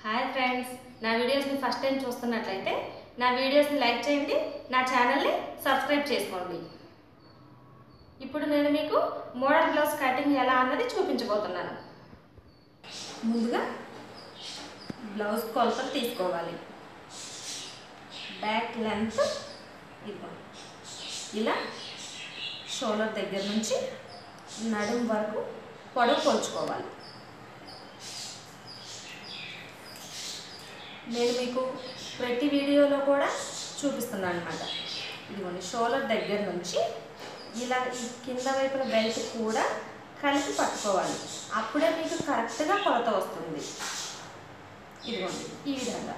Hi friends నా వీడియోస్ని first time చూస్తున్నట్లయితే నా వీడియోస్ని లైక్ చేయండి నా ఛానల్ని సబ్స్క్రైబ్ చేసుకోండి ఇప్పుడు నేను మీకు మోడల్ బ్లౌజ్ కటింగ్ ఎలా అన్నది చూపించబోతున్నాను ముందుగా బ్లౌజ్ కొలతలు తీసుకోవాలి బ్యాక్ లెంత్ ఇవ్వండి ఇలా షోల్డర్ దగ్గర నుంచి నడుం వరకు పొడవు కొలుచుకోవాలి నేను మీకు ప్రతి వీడియోలో కూడా చూపిస్తున్నాను అనమాట ఇదిగోండి షోల్డర్ దగ్గర నుంచి ఇలా ఈ కింద వైపున బెల్ట్ కూడా కలిపి పట్టుకోవాలి అప్పుడే మీకు కరెక్ట్గా కొలత వస్తుంది ఇదిగోండి ఈ విధంగా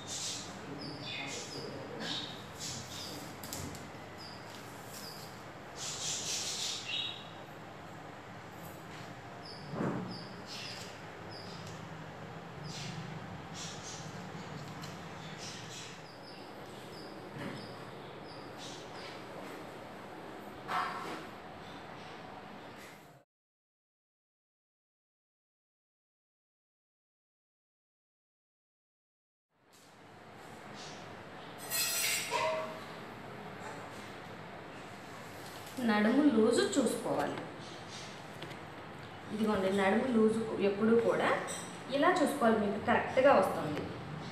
నడుము లూజు చూసుకోవాలి ఇదిగోండి నడుము లూజు ఎప్పుడూ కూడా ఇలా చూసుకోవాలి మీకు కరెక్ట్గా వస్తుంది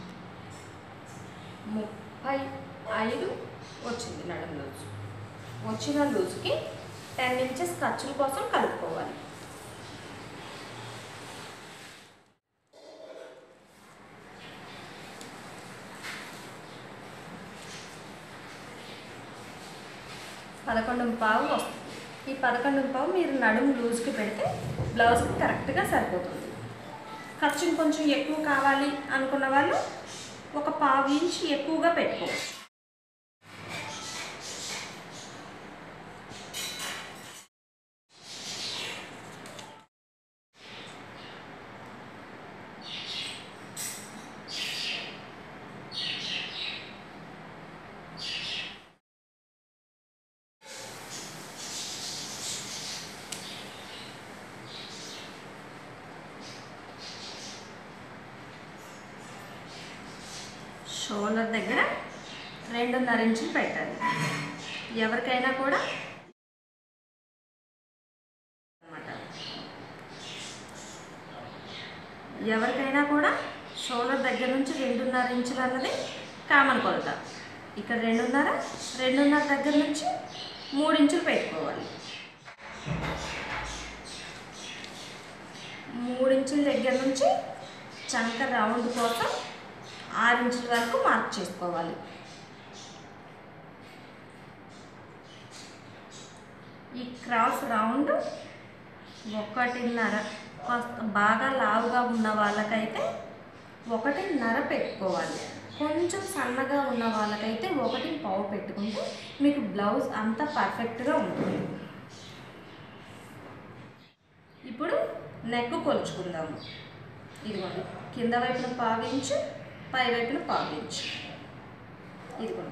ముప్పై ఐదు వచ్చింది నడుము లూజు వచ్చిన లూజుకి టెన్ ఇంచెస్ ఖర్చుల కోసం కలుపుకోవాలి పదకొండు పావు వస్తుంది ఈ పదకొండు పావు మీరు నడుము లూజ్కి పెడితే బ్లౌజ్కి కరెక్ట్గా సరిపోతుంది ఖర్చు కొంచెం ఎక్కువ కావాలి అనుకున్న వాళ్ళు ఒక పావు ఇంచ్ ఎక్కువగా పెట్టుకోవచ్చు షోల్డర్ దగ్గర రెండున్నర ఇంచులు పెట్టాలి ఎవరికైనా కూడా అన్నమాట. ఎవరికైనా కూడా షోల్డర్ దగ్గర నుంచి రెండున్నర ఇంచులు అన్నది కామన్ కొలత ఇక్కడ రెండున్నర రెండున్నర దగ్గర నుంచి మూడు ఇంచులు పెట్టుకోవాలి మూడు ఇంచుల దగ్గర నుంచి చంక రౌండ్ కోసం ఆరు ఇంచుల వరకు మార్క్ చేసుకోవాలి ఈ క్రాస్ రౌండ్ ఒకటిన్నర కాస్త బాగా లావుగా ఉన్న వాళ్ళకైతే ఒకటిన్నర పెట్టుకోవాలి కొంచెం సన్నగా ఉన్న వాళ్ళకైతే ఒకటి పావు పెట్టుకుంటే మీకు బ్లౌజ్ అంతా పర్ఫెక్ట్గా ఉంటుంది ఇప్పుడు నెక్ కొలుచుకుందాము ఇదిగోండి కింద వైపున పావించు పై వైపున పావించు ఇదిగోండి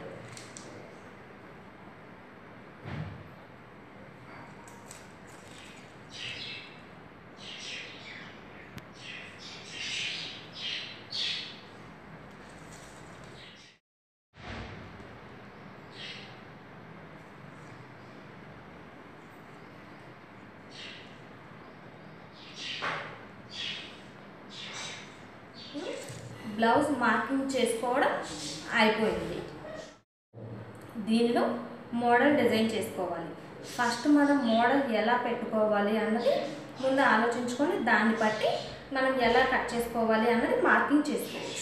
బ్లౌజ్ మార్కింగ్ చేసుకోవడం అయిపోయింది దీనిలో మోడల్ డిజైన్ చేసుకోవాలి ఫస్ట్ మనం మోడల్ ఎలా పెట్టుకోవాలి అన్నది ముందు ఆలోచించుకొని దాన్ని బట్టి మనం ఎలా కట్ చేసుకోవాలి అన్నది మార్కింగ్ చేసుకోవచ్చు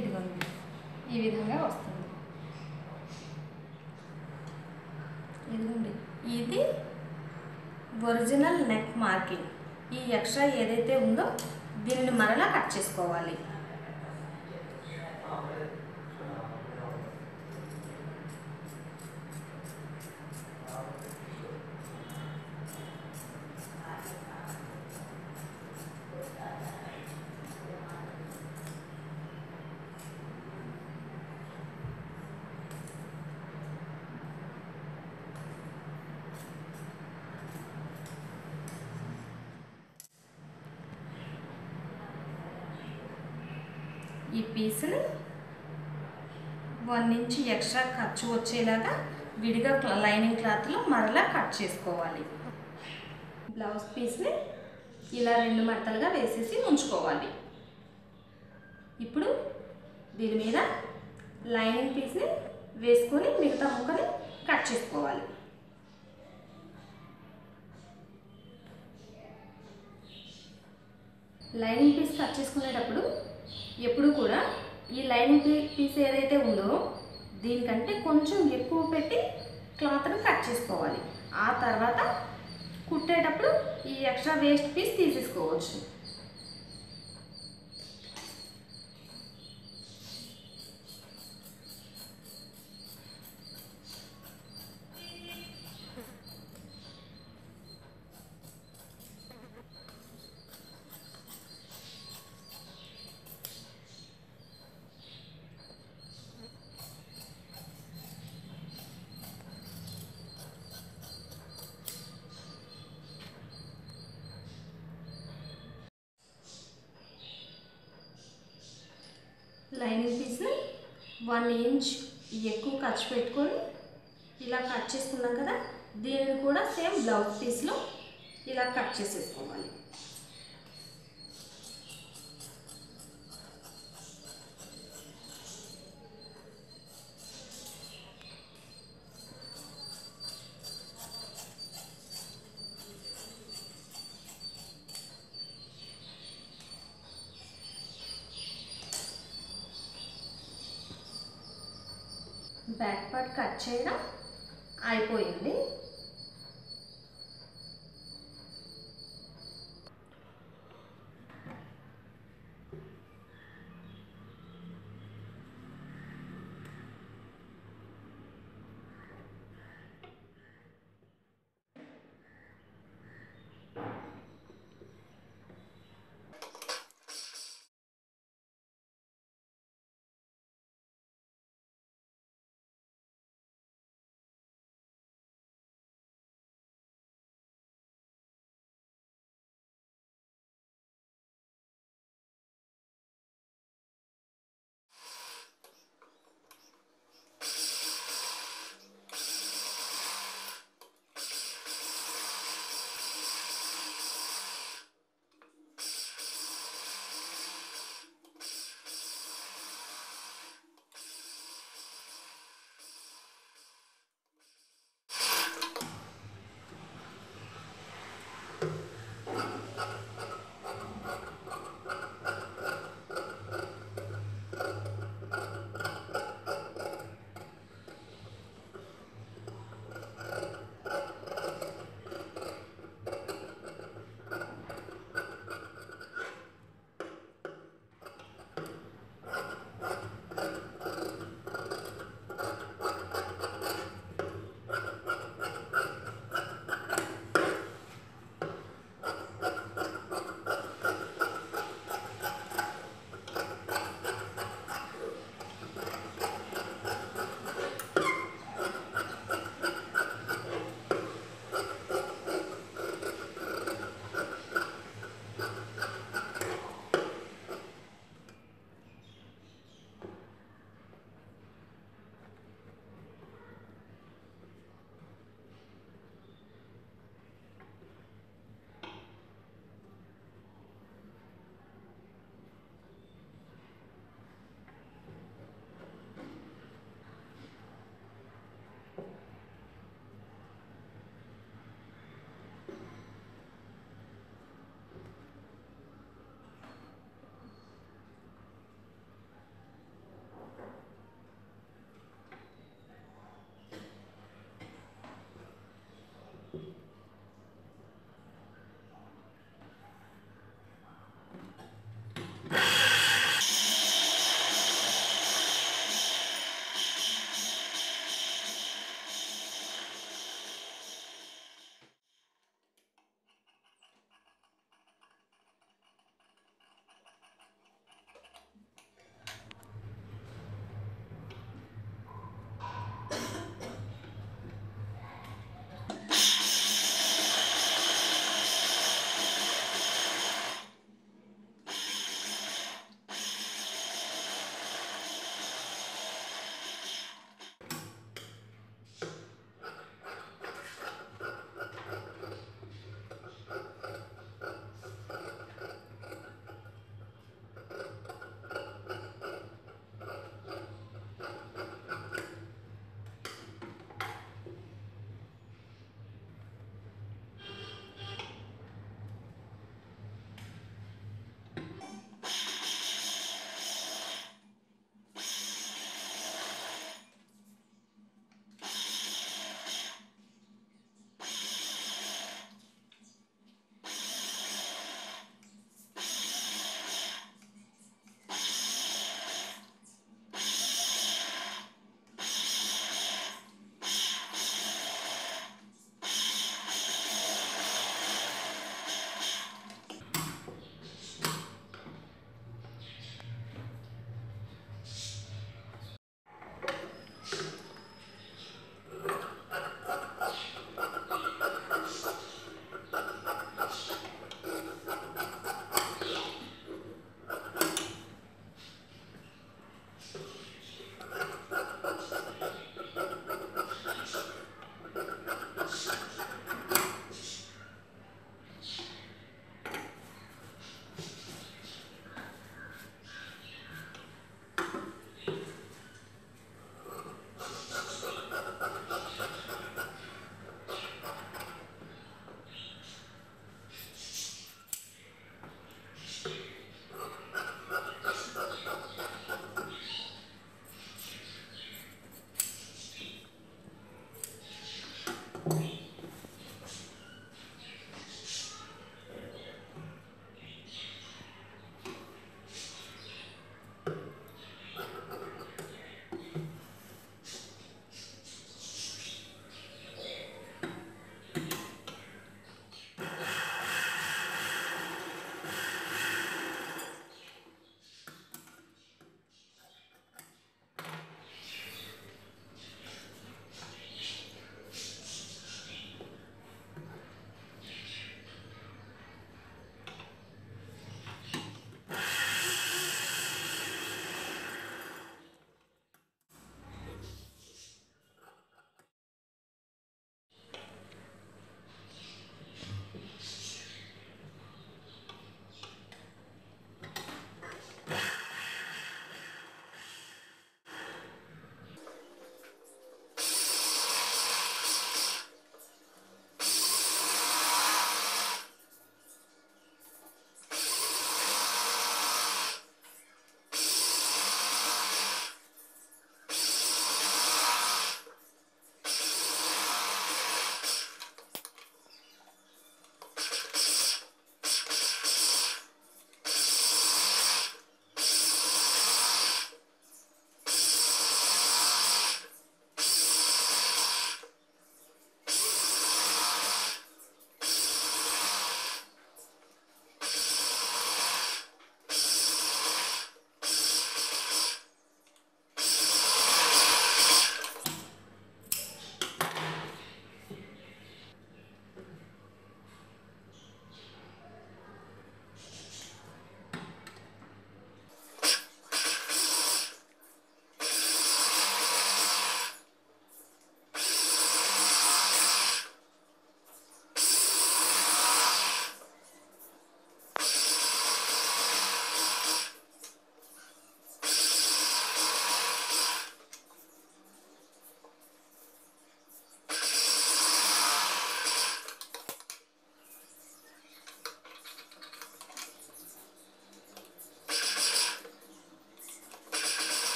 ఇదిగోండి ఈ విధంగా వస్తుంది ఇదిగోండి ఇది ఒరిజినల్ నెక్ మార్కింగ్ ఈ ఎక్స్ట్రా ఏదైతే ఉందో దీనిని మరలా కట్ చేసుకోవాలి ఈ పీస్ని వన్ ఇంచ్ ఎక్స్ట్రా ఖర్చు వచ్చేలాగా విడిగా క్లా- లైనింగ్ క్లాత్లో మరలా కట్ చేసుకోవాలి బ్లౌజ్ పీస్ని ఇలా రెండు మడతలుగా వేసేసి ఉంచుకోవాలి ఇప్పుడు దీని మీద లైనింగ్ పీస్ని వేసుకొని మిగతా ముక్కని కట్ చేసుకోవాలి లైనింగ్ పీస్ కట్ చేసుకునేటప్పుడు ఎప్పుడు కూడా ఈ లైనింగ్ పీ- పీస్ ఏదైతే ఉందో దీనికంటే కొంచెం ఎక్కువ పెట్టి క్లాత్ని కట్ చేసుకోవాలి ఆ తర్వాత కుట్టేటప్పుడు ఈ ఎక్స్ట్రా వేస్ట్ పీస్ తీసేసుకోవచ్చు లైనింగ్ పీస్ని వన్ ఇంచ్ ఎక్కువ ఖర్చు పెట్టుకొని ఇలా కట్ చేసుకున్నాం కదా దీనిని కూడా సేమ్ బ్లౌజ్ పీస్లో ఇలా కట్ చేసేసుకోవాలి బ్యాక్ పార్ట్ కట్ చేయడం అయిపోయింది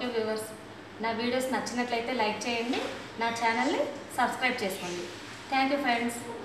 ఓకే వ్యూవర్స్ నా వీడియోస్ నచ్చినట్లయితే లైక్ చేయండి నా ఛానల్ని సబ్స్క్రైబ్ చేసుకోండి థ్యాంక్ యూ ఫ్రెండ్స్